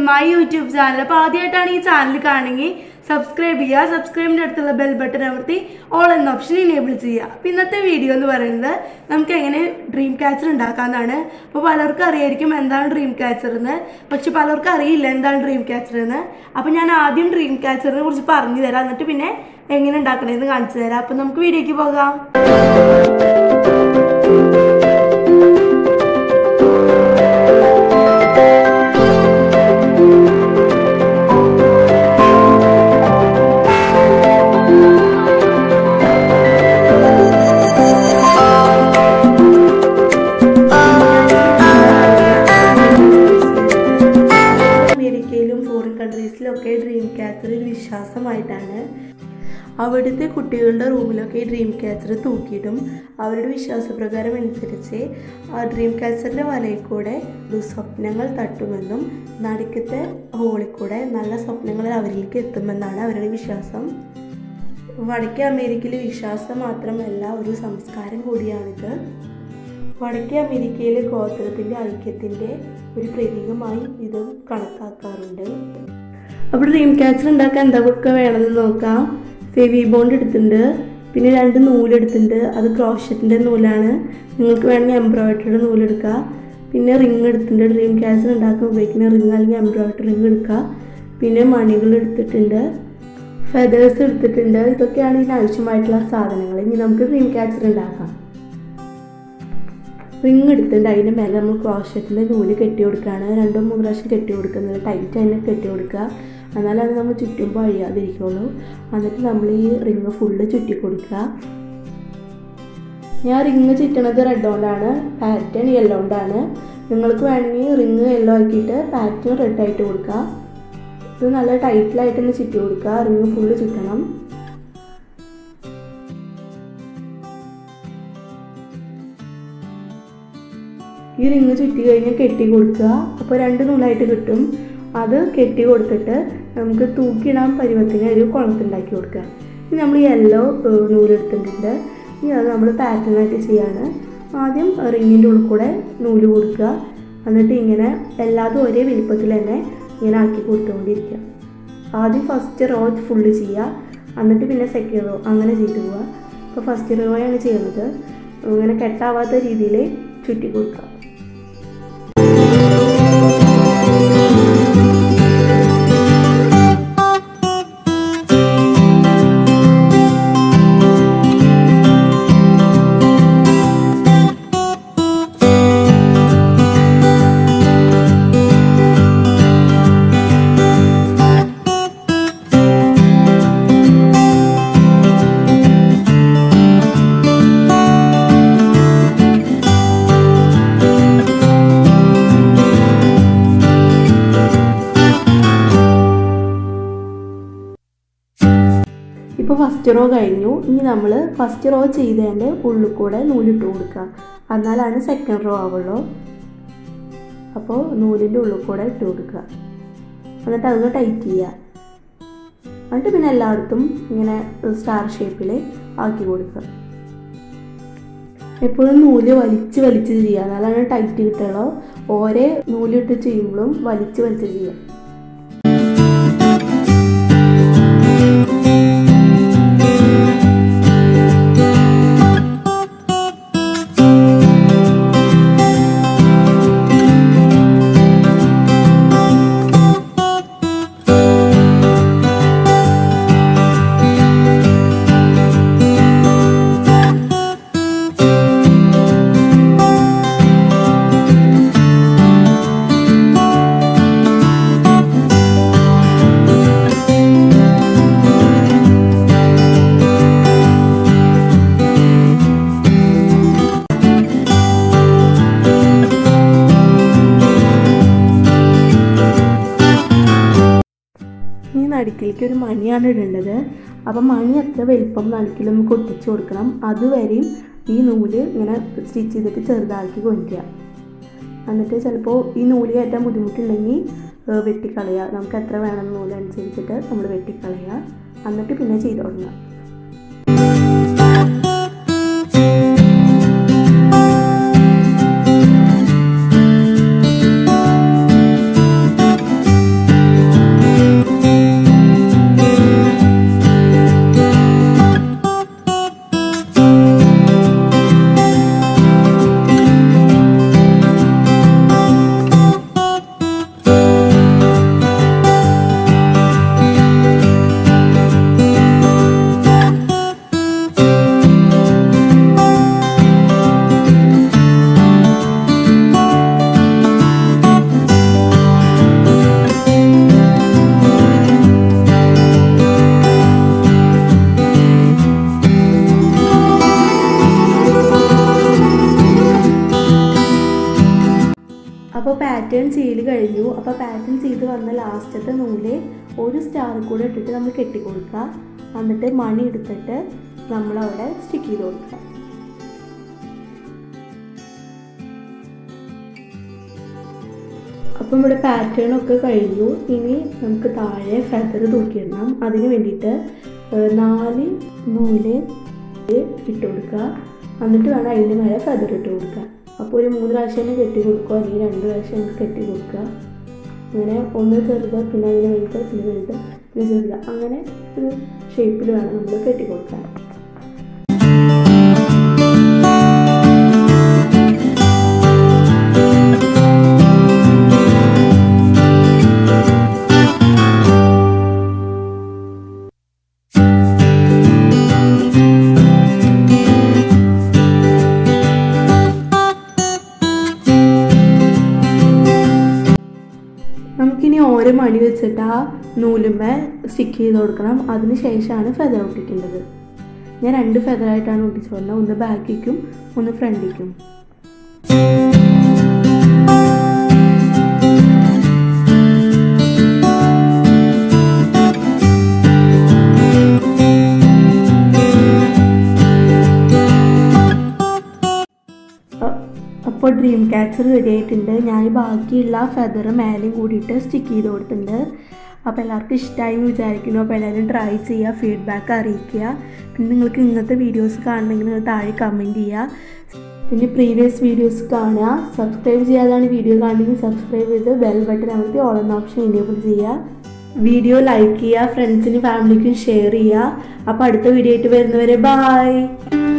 my YouTube channel അപ്പോൾ ആദ്യമായിട്ടാണ് ഈ ചാനൽ കാണുമെങ്കിൽ സബ്സ്ക്രൈബ് ചെയ്യുക സബ്സ്ക്രൈബിൻ്റെ അടുത്തുള്ള ബെൽ ബട്ടൺ അമർത്തി ഓൾ എന്ന ഓപ്ഷൻ ഇനേബിൾ ചെയ്യുക അപ്പോൾ ഇന്നത്തെ വീഡിയോ എന്ന് പറയുന്നത് നമുക്ക് എങ്ങനെ ഡ്രീം ക്യാച്ചർ ഉണ്ടാക്കാമെന്നാണ് അപ്പോൾ പലർക്കും അറിയായിരിക്കും എന്താണ് ഡ്രീം ക്യാച്ചർ എന്ന് പക്ഷെ പലർക്കും അറിയില്ല എന്താണ് ഡ്രീം ക്യാച്ചർ എന്ന് അപ്പോൾ ഞാൻ ആദ്യം ഡ്രീം ക്യാച്ചറിനെ കുറിച്ച് പറഞ്ഞു തരാം എന്നിട്ട് പിന്നെ എങ്ങനെ ഉണ്ടാക്കണമെന്ന് കാണിച്ചു തരാം അപ്പോൾ നമുക്ക് വീഡിയോയ്ക്ക് പോകാം അമേരിക്കയിലും ഫോറിൻ കൺട്രീസിലും ഒക്കെ ഡ്രീം ക്യാച്ചർ ഒരു വിശ്വാസമായിട്ടാണ് അവിടുത്തെ കുട്ടികളുടെ റൂമിലൊക്കെ ഈ ഡ്രീം ക്യാച്ചർ തൂക്കിയിടും അവരുടെ വിശ്വാസപ്രകാരം അനുസരിച്ച് ആ ഡ്രീം ക്യാച്ചറിൻ്റെ വലയിൽ കൂടെ ദുസ്വപ്നങ്ങൾ തട്ടുമെന്നും നടുക്കത്തെ ഹോളിൽ കൂടെ നല്ല സ്വപ്നങ്ങൾ അവരിലേക്ക് എത്തുമെന്നാണ് അവരുടെ വിശ്വാസം വടക്കേ അമേരിക്കയിലെ വിശ്വാസം മാത്രമല്ല ഒരു സംസ്കാരം കൂടിയാണിത് വടക്കേ അമേരിക്കയിലെ ഗോത്രത്തിൻ്റെ ഐക്യത്തിൻ്റെ ഒരു പ്രതീകമായി ഇത് കണക്കാക്കാറുണ്ട് അപ്പോൾ ഡ്രീം ക്യാച്ചർ ഉണ്ടാക്കാൻ എന്തൊക്കെ വേണമെന്ന് നോക്കാം ഫെവി ബോണ്ട് എടുത്തിട്ടുണ്ട് പിന്നെ രണ്ട് നൂലെടുത്തിട്ടുണ്ട് അത് ക്രോഷറ്റിൻ്റെ നൂലാണ് നിങ്ങൾക്ക് വേണമെങ്കിൽ എംബ്രോയിഡറിയുടെ നൂലെടുക്കുക പിന്നെ റിങ് എടുത്തിട്ടുണ്ട് ഡ്രീം ക്യാച്ചർ ഉണ്ടാക്കാൻ ഉപയോഗിക്കുന്ന റിങ് അല്ലെങ്കിൽ എംബ്രോയിഡറി റിങ് എടുക്കുക പിന്നെ മണികൾ എടുത്തിട്ടുണ്ട് ഫെതേഴ്സ് എടുത്തിട്ടുണ്ട് ഇതൊക്കെയാണ് ഇതിന് ആവശ്യമായിട്ടുള്ള സാധനങ്ങൾ ഇനി നമുക്ക് ഡ്രീം ക്യാച്ചർ ഉണ്ടാക്കാം റിങ് എടുത്തിട്ടുണ്ട് അതിൻ്റെ മേലെ നമ്മൾ ക്രോഷറ്റിൻ്റെ നൂല് കെട്ടി കൊടുക്കുകയാണ് രണ്ടോ മൂന്ന് പ്രാവശ്യം കെട്ടി കൊടുക്കുന്നത് ടൈറ്റ് തന്നെ കെട്ടി കൊടുക്കുക എന്നാലാണ് നമ്മൾ ചുറ്റുമ്പോൾ അഴിയാതിരിക്കുള്ളൂ എന്നിട്ട് നമ്മൾ ഈ റിങ് ഫുള്ള് ചുറ്റി കൊടുക്കുക ഞാൻ റിങ് ചുറ്റണത് റെഡ് കൊണ്ടാണ് പാറ്റേൺ യെല്ലോ കൊണ്ടാണ് നിങ്ങൾക്ക് വേണമെങ്കിൽ റിങ് യെല്ലോ ആക്കിയിട്ട് പാറ്റേൺ റെഡ് ആയിട്ട് കൊടുക്കുക ഇത് നല്ല ടൈറ്റിലായിട്ട് തന്നെ ചുറ്റി കൊടുക്കുക റിങ് ഫുള്ള് ചുറ്റണം ഈ റിങ് ചുറ്റി കഴിഞ്ഞാൽ കെട്ടി കൊടുക്കുക അപ്പോൾ രണ്ട് നൂലായിട്ട് കിട്ടും അത് കെട്ടി കൊടുത്തിട്ട് നമുക്ക് തൂക്കിയിടാൻ പരുവത്തിന് ഒരു കുളത്തുണ്ടാക്കി കൊടുക്കുക ഇനി നമ്മൾ യെല്ലോ നൂലെടുത്തിട്ടുണ്ട് ഇനി അത് നമ്മൾ പാറ്റേണായിട്ട് ചെയ്യാണ് ആദ്യം റിങ്ങിൻ്റെ ഉള്ളിൽ കൂടെ നൂല് കൊടുക്കുക എന്നിട്ട് ഇങ്ങനെ എല്ലാതും ഒരേ വലിപ്പത്തിൽ തന്നെ ഇങ്ങനെ ആക്കി കൊടുത്തുകൊണ്ടിരിക്കുക ആദ്യം ഫസ്റ്റ് റോ ഫുള്ള് ചെയ്യുക എന്നിട്ട് പിന്നെ സെക്കൻഡ് റോ അങ്ങനെ ചെയ്തു പോവുക അപ്പോൾ ഫസ്റ്റ് റോയാണ് ചെയ്യുന്നത് ഇങ്ങനെ കെട്ടാവാത്ത രീതിയിൽ ചുറ്റി കൊടുക്കുക ഇപ്പോൾ ഫസ്റ്റ് റോ കഴിഞ്ഞു ഇനി നമ്മൾ ഫസ്റ്റ് റോ ചെയ്തതിൻ്റെ ഉള്ളിൽ കൂടെ നൂലിട്ട് കൊടുക്കുക എന്നാലാണ് സെക്കൻഡ് റോ ആവുള്ളൂ അപ്പോൾ നൂലിൻ്റെ ഉള്ളിൽ കൂടെ ഇട്ട് കൊടുക്കുക എന്നിട്ട് അത് ടൈറ്റ് ചെയ്യുക എന്നിട്ട് പിന്നെ എല്ലായിടത്തും ഇങ്ങനെ സ്റ്റാർ ഷേപ്പിൽ ആക്കി കൊടുക്കുക എപ്പോഴും നൂല് വലിച്ച് വലിച്ച് ചെയ്യുക എന്നാലാണ് ടൈറ്റ് കിട്ടുള്ളൂ ഓരോ നൂലിട്ട് ചെയ്യുമ്പോഴും വലിച്ച് വലിച്ച് ചെയ്യുക ഈ നടുക്കിലേക്ക് ഒരു മണിയാണ് ഇടേണ്ടത് അപ്പം മണി എത്ര വലിപ്പം നടുക്കിൽ നമുക്ക് ഒട്ടിച്ചു കൊടുക്കണം അതുവരെയും ഈ നൂല് ഇങ്ങനെ സ്റ്റിച്ച് ചെയ്തിട്ട് ചെറുതാക്കി കൊണ്ടുവരിക എന്നിട്ട് ചിലപ്പോൾ ഈ നൂല് കയറ്റാൻ ബുദ്ധിമുട്ടുണ്ടെങ്കിൽ ഏഹ്, വെട്ടിക്കളയുക നമുക്ക് എത്ര വേണം നൂല് അനുസരിച്ചിട്ട് നമ്മൾ വെട്ടിക്കളയുക എന്നിട്ട് പിന്നെ ചെയ്ത് തുടങ്ങുക പാറ്റേൺ ചെയ്ത് കഴിഞ്ഞു അപ്പോൾ പാറ്റേൺ ചെയ്ത് വന്ന ലാസ്റ്റത്തെ നൂല് ഒരു സ്റ്റാർ കൂടെ ഇട്ടിട്ട് നമ്മൾ കെട്ടി കൊടുക്കുക എന്നിട്ട് മണി എടുത്തിട്ട് നമ്മളവിടെ സ്റ്റിക്ക് ചെയ്ത് കൊടുക്കുക അപ്പം ഇവിടെ പാറ്റേൺ ഒക്കെ കഴിഞ്ഞു ഇനി നമുക്ക് താഴെ ഫെദർ തൂക്കിയിടണം അതിന് വേണ്ടിയിട്ട് ഏഹ്, നാല് നൂല് ഇട്ട് കൊടുക്കുക എന്നിട്ട് വേണം അതിൻ്റെ മേലെ ഫെദർ ഇട്ട് കൊടുക്കുക അപ്പോൾ ഒരു മൂന്ന് പ്രാവശ്യം തന്നെ കെട്ടി കൊടുക്കുക അല്ലെങ്കിൽ രണ്ട് പ്രാവശ്യം നമുക്ക് കെട്ടി കൊടുക്കുക അങ്ങനെ ഒന്ന് ചെറുത് പിന്നെ അതിന് വലുത് പിന്നെ വലുത് പിന്നെ ചെറുത് അങ്ങനെ ഒരു ഷേപ്പിൽ വേണം നമ്മൾ കെട്ടി കൊടുക്കാൻ നമുക്കിനി ഓരോ മണി വെച്ചിട്ട് ആ നൂലുമ്മ സ്റ്റിക്ക് ചെയ്ത് കൊടുക്കണം അതിന് ശേഷമാണ് ഫെദർ ഒട്ടിക്കേണ്ടത് ഞാൻ രണ്ട് ഫെദറായിട്ടാണ് ഒട്ടിച്ചുകൊണ്ടത് ഒന്ന് ബാക്കിക്കും ഒന്ന് ഫ്രണ്ടിക്കും അപ്പോൾ ഡ്രീം ക്യാച്ചർ റെഡി ആയിട്ടുണ്ട് ഞാൻ ബാക്കിയുള്ള ഫെദർ മേലെയും കൂടിയിട്ട് സ്റ്റിക്ക് ചെയ്ത് കൊടുത്തിട്ടുണ്ട് അപ്പോൾ എല്ലാവർക്കും ഇഷ്ടമായി എന്ന് വിചാരിക്കുന്നു അപ്പോൾ എല്ലാവരും ട്രൈ ചെയ്യുക ഫീഡ്ബാക്ക് അറിയിക്കുക പിന്നെ നിങ്ങൾക്ക് ഇങ്ങനത്തെ വീഡിയോസ് കാണണമെങ്കിൽ നിങ്ങൾ താഴെ കമൻറ്റ് ചെയ്യുക പിന്നെ പ്രീവിയസ് വീഡിയോസ് കാണുക സബ്സ്ക്രൈബ് ചെയ്യാതാണ് വീഡിയോ കാണണമെങ്കിൽ സബ്സ്ക്രൈബ് ചെയ്ത് ബെൽ ബട്ടൺ അമർത്തി ഓൾ എന്ന ഓപ്ഷൻ എനേബിൾ ചെയ്യുക വീഡിയോ ലൈക്ക് ചെയ്യുക ഫ്രണ്ട്സിനും ഫാമിലിക്കും ഷെയർ ചെയ്യുക അപ്പോൾ അടുത്ത വീഡിയോ ആയിട്ട് വരുന്നവരെ ബായ്